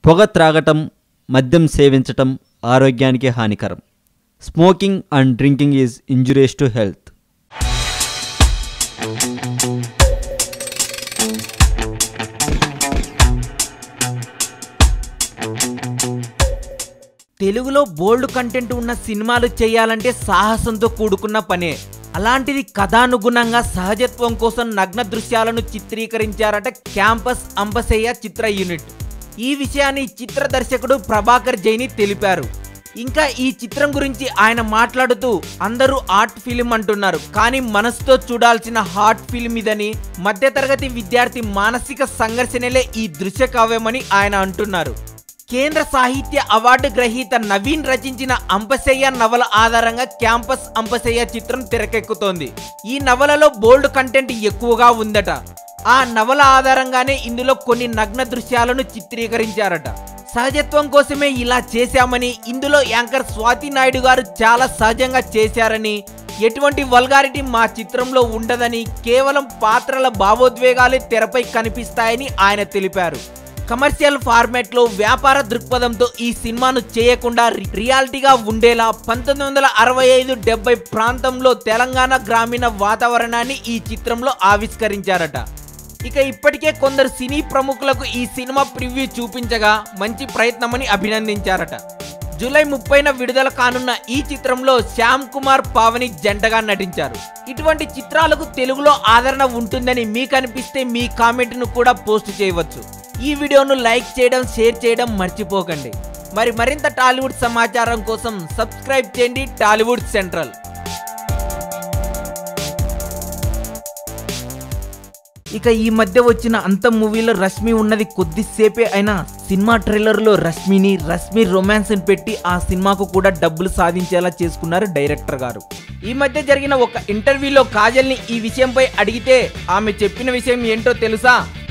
పొగ త్రాగటం మద్యం సేవించటం ఆరోగ్యానికి హానికరం smoking and drinking is injurious to health తెలుగులో బోల్డ్ కంటెంట్ ఉన్న సినిమాలు చేయాలంటే సాహసంతో కూడుకున్న పనే అలాంటిది కథానుగుణంగా సహజత్వం కోసం నగ్న దృశ్యాలను చిత్రీకరించారట క్యాంపస్ అంబసయ్య చిత్ర యూనిట్ ఈ విషయాన్ని చిత్ర దర్శకుడు ప్రభాకర్ జైని తెలిపారు ఇంకా ఈ చిత్రం గురించి ఆయన మాట్లాడుతూ అందరూ ఆర్ట్ ఫిలిం అంటున్నారు కానీ మనసుతో చూడాల్సిన హార్ట్ ఫిలిం ఇదని మధ్యతరగతి విద్యార్థి మానసిక సంఘర్షణలే ఈ దృశ్య కావ్యమని ఆయన అంటున్నారు కేంద్ర సాహిత్య అవార్డు గ్రహీత నవీన్ రచించిన అంపశయ్య నవల ఆధారంగా క్యాంపస్ అంపశయ్య చిత్రం తెరకెక్కుతోంది ఈ నవలలో బోల్డ్ కంటెంట్ ఎక్కువగా ఉందట ఆ నవల ఆధారంగానే ఇందులో కొన్ని నగ్న దృశ్యాలను చిత్రీకరించారట సహజత్వం కోసమే ఇలా చేశామని ఇందులో యాంకర్ స్వాతి నాయుడు గారు చాలా సహజంగా చేశారని ఎటువంటి వల్గారిటీ మా చిత్రంలో ఉండదని కేవలం పాత్రల భావోద్వేగాలే తెరపై కనిపిస్తాయని ఆయన తెలిపారు కమర్షియల్ ఫార్మాట్ లో వ్యాపార దృక్పథంతో ఈ సినిమాను చేయకుండా రి- రియాలిటీగా ఉండేలా పంతొమ్మిది వందల అరవై ఐదు డెబ్బై ప్రాంతంలో తెలంగాణ గ్రామీణ వాతావరణాన్ని ఈ చిత్రంలో ఆవిష్కరించారట ఇక ఇప్పటికే కొందరు సినీ ప్రముఖులకు ఈ సినిమా ప్రివ్యూ చూపించగా మంచి ప్రయత్నమని అభినందించారట జూలై ముప్పైన విడుదల కానున్న ఈ చిత్రంలో శ్యామ్ కుమార్ పావని జంటగా నటించారు ఇటువంటి చిత్రాలకు తెలుగులో ఆదరణ ఉంటుందని మీకు అనిపిస్తే మీ కామెంట్ను కూడా పోస్ట్ చేయవచ్చు ఈ వీడియోను లైక్ చేయడం షేర్ చేయడం మర్చిపోకండి మరి మరింత టాలీవుడ్ సమాచారం కోసం సబ్స్క్రైబ్ చేయండి టాలీవుడ్ సెంట్రల్ ఇక ఈ మధ్య వచ్చిన అంత మూవీలో రష్మి ఉన్నది కొద్దిసేపే అయినా సినిమా ట్రైలర్లో రష్మిని రష్మి రొమాన్స్ పెట్టి ఆ సినిమాకు కూడా డబ్బులు సాధించేలా చేసుకున్నారు డైరెక్టర్ గారు ఈ మధ్య జరిగిన ఒక ఇంటర్వ్యూలో కాజల్ని ఈ విషయంపై అడిగితే ఆమె చెప్పిన విషయం ఏంటో తెలుసా